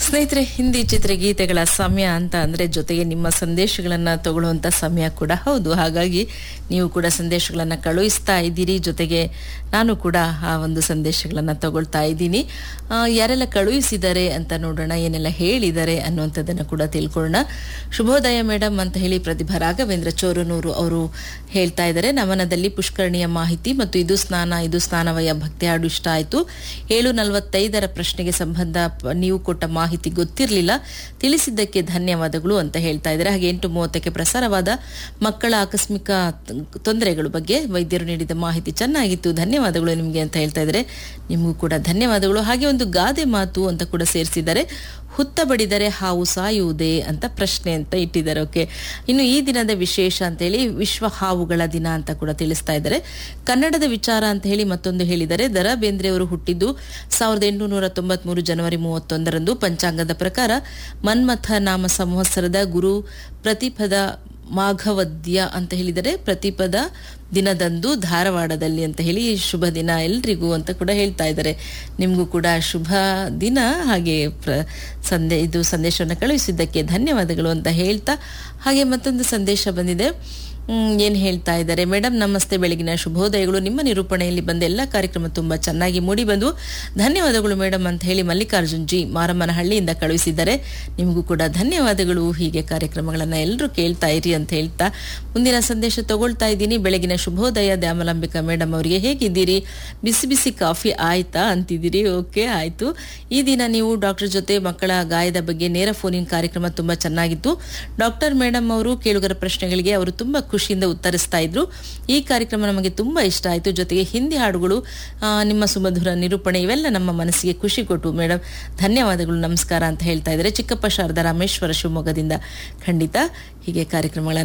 ಸ್ನೇಹಿತರೆ ಹಿಂದಿ ಚಿತ್ರಗೀತೆಗಳ ಸಮಯ ಅಂತ ಅಂದ್ರೆ ಜೊತೆಗೆ ನಿಮ್ಮ ಸಂದೇಶಗಳನ್ನ ತಗೊಳ್ಳುವಂತ ಸಮಯ ಕೂಡ ಹೌದು ಹಾಗಾಗಿ ನೀವು ಕೂಡ ಸಂದೇಶಗಳನ್ನ ಕಳುಹಿಸ್ತಾ ಇದ್ದೀರಿ ಜೊತೆಗೆ ನಾನು ಕೂಡ ಆ ಒಂದು ಸಂದೇಶಗಳನ್ನ ತಗೊಳ್ತಾ ಇದ್ದೀನಿ ಆ, ಯಾರೆಲ್ಲ ಕಳುಹಿಸಿದ್ದಾರೆ ಅಂತ ನೋಡೋಣ ಏನೆಲ್ಲ ಹೇಳಿದ್ದಾರೆ ಅನ್ನುವಂಥದ್ದನ್ನ ಕೂಡ ತಿಳ್ಕೊಳ್ಳೋಣ ಶುಭೋದಯ ಮೇಡಮ್ ಅಂತ ಹೇಳಿ ಪ್ರತಿಭಾ ರಾಘವೇಂದ್ರ ಚೋರನೂರು ಅವರು ಹೇಳ್ತಾ ಇದ್ದಾರೆ ನಮನದಲ್ಲಿ ಪುಷ್ಕರಣಿಯ ಮಾಹಿತಿ ಮತ್ತು ಇದು ಸ್ನಾನ ಇದು ಸ್ನಾನವಯ ಭಕ್ತಿ ಹಾಡು ಇಷ್ಟ ಆಯಿತು ಏಳು ನಲವತ್ತೈದರ ಪ್ರಶ್ನೆಗೆ ಸಂಬಂಧ ಪ- ನೀವು ಕೊಟ್ಟ ಮಾಹಿತಿ ಗೊತ್ತಿರಲಿಲ್ಲ ತಿಳಿಸಿದ್ದಕ್ಕೆ ಧನ್ಯವಾದಗಳು ಅಂತ ಹೇಳ್ತಾ ಇದ್ದಾರೆ ಹಾಗೆ ಎಂಟು ಮೂವತ್ತಕ್ಕೆ ಪ್ರಸಾರವಾದ ಮಕ್ಕಳ ಆಕಸ್ಮಿಕ ತ- ತೊಂದರೆಗಳ ಬಗ್ಗೆ ವೈದ್ಯರು ನೀಡಿದ ಮಾಹಿತಿ ಚೆನ್ನಾಗಿತ್ತು ಧನ್ಯವಾದಗಳು ನಿಮಗೆ ಅಂತ ಹೇಳ್ತಾ ಇದ್ದಾರೆ ನಿಮಗೂ ಕೂಡ ಧನ್ಯವಾದಗಳು ಹಾಗೆ ಒಂದು ಗಾದೆ ಮಾತು ಅಂತ ಕೂಡ ಸೇರಿಸಿದ್ದಾರೆ ಹುತ್ತ ಬಡಿದರೆ ಹಾವು ಸಾಯುವುದೇ ಅಂತ ಪ್ರಶ್ನೆ ಅಂತ ಇಟ್ಟಿದ್ದಾರೆ ಓಕೆ ಇನ್ನು ಈ ದಿನದ ವಿಶೇಷ ಅಂತ ಹೇಳಿ ವಿಶ್ವ ಹಾವುಗಳ ದಿನ ಅಂತ ಕೂಡ ತಿಳಿಸ್ತಾ ಇದ್ದಾರೆ ಕನ್ನಡದ ವಿಚಾರ ಅಂತ ಹೇಳಿ ಮತ್ತೊಂದು ಹೇಳಿದ್ದಾರೆ ದರ ಬೇಂದ್ರೆಯವರು ಹುಟ್ಟಿದ್ದು ಸಾವಿರದ ಎಂಟುನೂರ ತೊಂಬತ್ಮೂರು ಜನವರಿ ಮೂವತ್ತೊಂದರಂದು ಪಂಚಾಂಗದ ಪ್ರಕಾರ ಮನ್ಮಥ ನಾಮ ಸಂವತ್ಸರದ ಗುರು ಪ್ರತಿಪದ ಮಾಘವದ್ಯ ಅಂತ ಹೇಳಿದರೆ ಪ್ರತಿಪದ ದಿನದಂದು ಧಾರವಾಡದಲ್ಲಿ ಅಂತ ಹೇಳಿ ಶುಭ ದಿನ ಎಲ್ರಿಗೂ ಅಂತ ಕೂಡ ಹೇಳ್ತಾ ಇದ್ದಾರೆ ನಿಮಗೂ ಕೂಡ ಶುಭ ದಿನ ಹಾಗೆ ಪ್ರ ಸಂದೇ ಇದು ಸಂದೇಶವನ್ನು ಕಳುಹಿಸಿದ್ದಕ್ಕೆ ಧನ್ಯವಾದಗಳು ಅಂತ ಹೇಳ್ತಾ ಹಾಗೆ ಮತ್ತೊಂದು ಸಂದೇಶ ಬಂದಿದೆ ಏನು ಹೇಳ್ತಾ ಇದ್ದಾರೆ ಮೇಡಮ್ ನಮಸ್ತೆ ಬೆಳಗಿನ ಶುಭೋದಯಗಳು ನಿಮ್ಮ ನಿರೂಪಣೆಯಲ್ಲಿ ಬಂದ ಎಲ್ಲ ಕಾರ್ಯಕ್ರಮ ತುಂಬಾ ಚೆನ್ನಾಗಿ ಮೂಡಿ ಬಂದು ಧನ್ಯವಾದಗಳು ಮೇಡಮ್ ಅಂತ ಹೇಳಿ ಮಲ್ಲಿಕಾರ್ಜುನ್ ಜಿ ಮಾರಮ್ಮನಹಳ್ಳಿಯಿಂದ ಕಳುಹಿಸಿದ್ದಾರೆ ನಿಮಗೂ ಕೂಡ ಧನ್ಯವಾದಗಳು ಹೀಗೆ ಕಾರ್ಯಕ್ರಮಗಳನ್ನ ಎಲ್ಲರೂ ಕೇಳ್ತಾ ಇರಿ ಅಂತ ಹೇಳ್ತಾ ಮುಂದಿನ ಸಂದೇಶ ತಗೊಳ್ತಾ ಇದ್ದೀನಿ ಬೆಳಗಿನ ಶುಭೋದಯ ದ್ಯಾಮಲಾಂಬಿಕಾ ಮೇಡಮ್ ಅವರಿಗೆ ಹೇಗಿದ್ದೀರಿ ಬಿಸಿ ಬಿಸಿ ಕಾಫಿ ಆಯ್ತಾ ಅಂತಿದ್ದೀರಿ ಓಕೆ ಆಯ್ತು ಈ ದಿನ ನೀವು ಡಾಕ್ಟರ್ ಜೊತೆ ಮಕ್ಕಳ ಗಾಯದ ಬಗ್ಗೆ ನೇರ ಫೋನಿನ ಕಾರ್ಯಕ್ರಮ ತುಂಬಾ ಚೆನ್ನಾಗಿತ್ತು ಡಾಕ್ಟರ್ ಮೇಡಮ್ ಅವರು ಕೇಳುಗರ ಪ್ರಶ್ನೆಗಳಿಗೆ ಅವರು ತುಂಬಾ ಖುಷಿಯಿಂದ ಉತ್ತರಿಸ್ತಾ ಇದ್ರು ಈ ಕಾರ್ಯಕ್ರಮ ನಮಗೆ ತುಂಬಾ ಇಷ್ಟ ಆಯಿತು ಜೊತೆಗೆ ಹಿಂದಿ ಹಾಡುಗಳು ಆ, ನಿಮ್ಮ ಸುಮಧುರ ನಿರೂಪಣೆ ಇವೆಲ್ಲ ನಮ್ಮ ಮನಸ್ಸಿಗೆ ಖುಷಿ ಕೊಟ್ಟು ಮೇಡಮ್ ಧನ್ಯವಾದಗಳು ನಮಸ್ಕಾರ ಅಂತ ಹೇಳ್ತಾ ಇದ್ದಾರೆ ಚಿಕ್ಕಪ್ಪ ಶಾರದಾ ರಾಮೇಶ್ವರ ಶಿವಮೊಗ್ಗದಿಂದ ಖಂಡಿತ ಹೀಗೆ ಕಾರ್ಯಕ್ರಮಗಳ